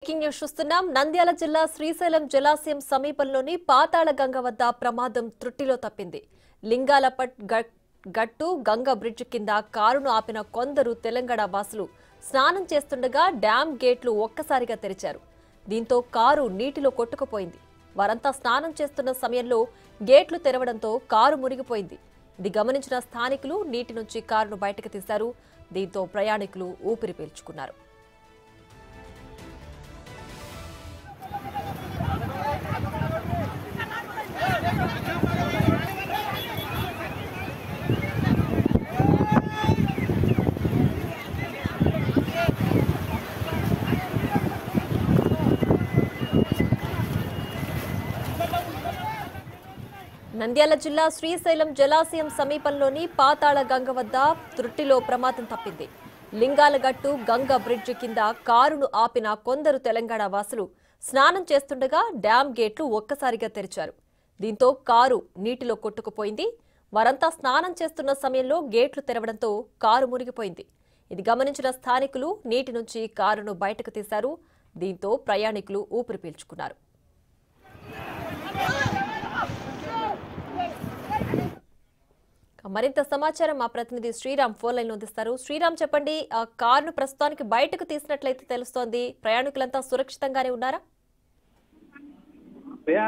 breaking news చూస్తున్నాం నంద్యాల జిల్లా శ్రీశైలం జలాశయం సమీపంలోని పాతాళ గంగ వద్ద ప్రమాదం త్రుట్టిలో తప్పింది లింగాలపట్ గ- గట్టు గంగ బ్రిడ్జ్ కింద కారును ఆపిన కొందరు తెలంగాణ వాసులు స్నానం చేస్తుండగా డ్యాం గేట్లు ఒక్కసారిగా తెరిచారు దీంతో కారు నీటిలో కొట్టుకుపోయింది వారంతా స్నానం చేస్తున్న సమయంలో గేట్లు తెరవడంతో కారు మునిగిపోయింది ఇది గమనించిన స్థానికులు నీటి నుంచి కారును బయటకు తీశారు దీంతో ప్రయాణికులు ఊపిరి పీల్చుకున్నారు నంద్యాల జిల్లా శ్రీశైలం జలాశయం సమీపంలోని పాతాళ గంగ వద్ద త్రుట్టిలో ప్రమాదం తప్పింది లింగాలగట్టు గంగ బ్రిడ్జి కింద కారును ఆపిన కొందరు తెలంగాణ వాసులు స్నానం చేస్తుండగా డ్యాం గేట్లు ఒక్కసారిగా తెరిచారు దీంతో కారు నీటిలో కొట్టుకుపోయింది వారంతా స్నానం చేస్తున్న సమయంలో గేట్లు తెరవడంతో కారు మునిగిపోయింది ఇది గమనించిన స్థానికులు నీటి నుంచి కారును బయటకు తీశారు దీంతో ప్రయాణికులు ఊపిరి పీల్చుకున్నారు మరింత సమాచారం మా ప్రతినిధి శ్రీరామ్ ఫోన్ లైన్ అందిస్తారు శ్రీరామ్ చెప్పండి ఆ కారును ప్రస్తుతానికి బయటకు తీసినట్లయితే తెలుస్తోంది ప్రయాణికులంతా సురక్షితంగానే ఉన్నారా యా,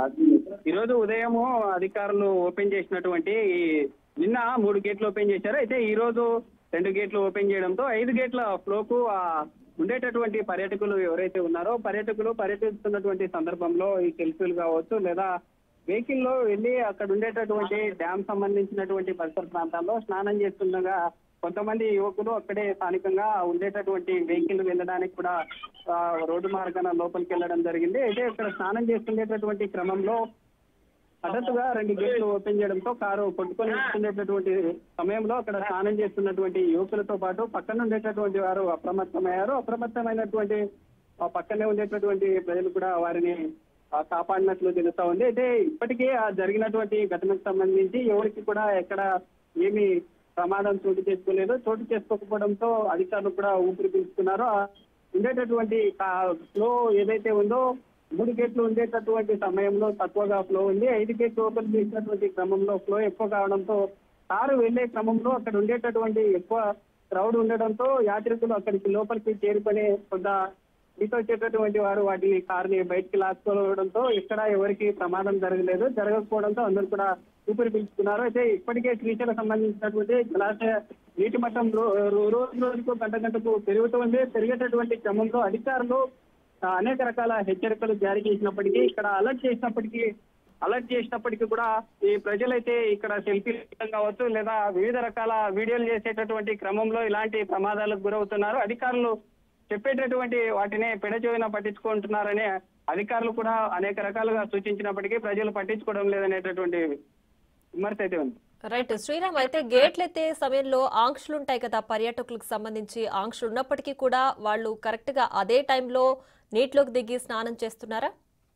ఈరోజు ఉదయము అధికారులు ఓపెన్ చేసినటువంటి ఈ నిన్న మూడు గేట్లు ఓపెన్ చేశారు అయితే ఈ రోజు రెండు గేట్లు ఓపెన్ చేయడంతో ఐదు గేట్ల ఫ్లోకు ఆ ఉండేటటువంటి పర్యాటకులు ఎవరైతే ఉన్నారో పర్యాటకులు పర్యటిస్తున్నటువంటి సందర్భంలో ఈ సెల్ఫీలు కావచ్చు లేదా వెహికల్ లో వెళ్ళి అక్కడ ఉండేటటువంటి డ్యామ్ సంబంధించినటువంటి పరిసర ప్రాంతాల్లో స్నానం చేస్తుండగా కొంతమంది యువకులు అక్కడే స్థానికంగా ఉండేటటువంటి వెహికల్ వెళ్ళడానికి కూడా ఆ, రోడ్డు మార్గాన లోపలికి వెళ్ళడం జరిగింది అయితే ఇక్కడ స్నానం చేస్తుండేటటువంటి క్రమంలో హఠాత్తుగా రెండు గేట్లు ఓపెన్ చేయడంతో కారు కొట్టుకొని వస్తుండేటటువంటి సమయంలో అక్కడ స్నానం చేస్తున్నటువంటి యువకులతో పాటు పక్కన ఉండేటటువంటి వారు అప్రమత్తమయ్యారు అప్రమత్తమైనటువంటి ఆ పక్కనే ఉండేటటువంటి ప్రజలు కూడా వారిని ఆ, కాపాడినట్లు తెలుస్తా ఉంది అయితే ఇప్పటికే ఆ జరిగినటువంటి ఘటనకు సంబంధించి ఎవరికి కూడా ఎక్కడ ఏమి ప్రమాదం చోటు చేసుకోలేదు చోటు చేసుకోకపోవడంతో అధికారులు కూడా ఊపిరి పీల్చుకున్నారు ఆ ఉండేటటువంటి ఫ్లో ఏదైతే ఉందో మూడు గేట్లు ఉండేటటువంటి సమయంలో తక్కువగా ఫ్లో ఉంది ఐదు గేట్లు ఓపెన్ చేసినటువంటి క్రమంలో ఫ్లో ఎక్కువ కావడంతో కారు వెళ్లే క్రమంలో అక్కడ ఉండేటటువంటి ఎక్కువ క్రౌడ్ ఉండడంతో యాత్రికులు అక్కడికి లోపలికి చేరుకొని కొంత ఈత వచ్చేటటువంటి వారు వాటిని కారుని బయటికి లాక్కోవడంతో ఇక్కడ ఎవరికి ప్రమాదం జరగలేదు జరగకపోవడంతో అందరూ కూడా ఊపిరి పీల్చుకున్నారు అయితే ఇప్పటికే శ్రీశైలం సంబంధించినటువంటి జలాశయ నీటి మట్టం రో- రో- రోజు రోజుకు గంట గంటకు పెరుగుతుంది పెరిగేటటువంటి క్రమంలో అధికారులు ఆ, అనేక రకాల హెచ్చరికలు జారీ చేసినప్పటికీ ఇక్కడ అలర్ట్ చేసినప్పటికీ అలర్ట్ చేసినప్పటికీ కూడా ఈ ప్రజలైతే ఇక్కడ సెల్ఫీలు తీయడం కావచ్చు లేదా వివిధ రకాల వీడియోలు చేసేటటువంటి క్రమంలో ఇలాంటి ప్రమాదాలకు గురవుతున్నారు అధికారులు చెప్పేటటువంటి వాటిని పెడచెవిన పట్టించుకుంటున్నారని అధికారులు కూడా అనేక రకాలుగా సూచించినప్పటికీ ప్రజలు పట్టించుకోవడం లేదనేటటువంటి విమర్శ అయితే ఉంది రైట్ శ్రీరామ్ అయితే గేట్లు ఎత్తే సమయంలో ఆంక్షలు ఉంటాయి కదా పర్యాటకులకు సంబంధించి ఆంక్షలు ఉన్నప్పటికీ కూడా వాళ్ళు కరెక్ట్ గా అదే టైంలో నీటిలోకి దిగి స్నానం చేస్తున్నారా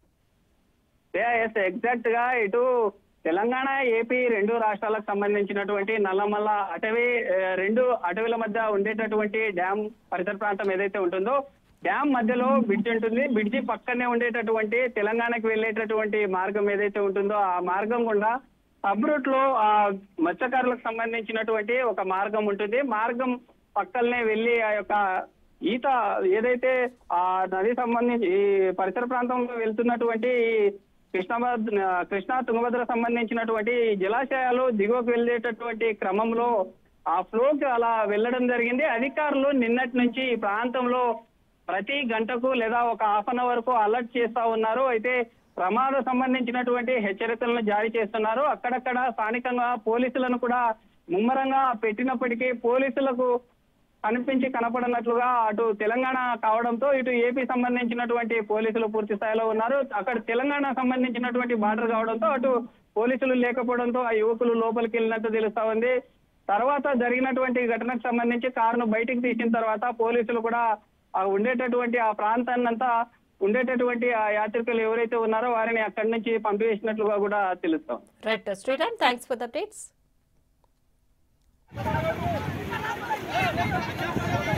ఎస్ ఎగ్జాక్ట్ గా ఇటు తెలంగాణ ఏపీ రెండు రాష్ట్రాలకు సంబంధించినటువంటి నల్లమల్ల అటవీ ఆ, రెండు అటవీల మధ్య ఉండేటటువంటి డ్యామ్ పరిసర ప్రాంతం ఏదైతే ఉంటుందో డ్యామ్ మధ్యలో బ్రిడ్జ్ ఉంటుంది బ్రిడ్జి పక్కనే ఉండేటటువంటి తెలంగాణకి వెళ్ళేటటువంటి మార్గం ఏదైతే ఉంటుందో ఆ మార్గం గుండా సబ్ రూట్ లో ఆ మత్స్యకారులకు సంబంధించినటువంటి ఒక మార్గం ఉంటుంది మార్గం పక్కనే వెళ్ళి ఆ యొక్క ఈత ఏదైతే ఆ నది సంబంధించి ఈ పరిసర ప్రాంతంలో వెళ్తున్నటువంటి ఈ కృష్ణాభద్ర కృష్ణా తుంగభద్ర సంబంధించినటువంటి ఈ జలాశయాలు దిగువకు వెళ్ళేటటువంటి క్రమంలో ఆ ఫ్లోకి అలా వెళ్ళడం జరిగింది అధికారులు నిన్నటి నుంచి ఈ ప్రాంతంలో ప్రతి గంటకు లేదా ఒక హాఫ్ అన్ అవర్ కు అలర్ట్ చేస్తా ఉన్నారు అయితే ప్రమాద సంబంధించినటువంటి హెచ్చరికలను జారీ చేస్తున్నారు అక్కడక్కడ స్థానికంగా పోలీసులను కూడా ముమ్మరంగా పెట్టినప్పటికీ పోలీసులకు కనిపించి కనపడనట్లుగా అటు తెలంగాణ కావడంతో ఇటు ఏపీ సంబంధించినటువంటి పోలీసులు పూర్తి స్థాయిలో ఉన్నారు అక్కడ తెలంగాణ సంబంధించినటువంటి బార్డర్ కావడంతో అటు పోలీసులు లేకపోవడంతో ఆ యువకులు లోపలికి వెళ్ళినట్టు తెలుస్తా ఉంది తర్వాత జరిగినటువంటి ఘటనకు సంబంధించి కారును బయటికి తీసిన తర్వాత పోలీసులు కూడా ఆ ఉండేటటువంటి ఆ ప్రాంతాన్నంతా ఉండేటటువంటి ఆ యాత్రికులు ఎవరైతే ఉన్నారో వారిని అక్కడి నుంచి పంపివేసినట్లుగా కూడా తెలుస్తాం right Sriram thanks for the updates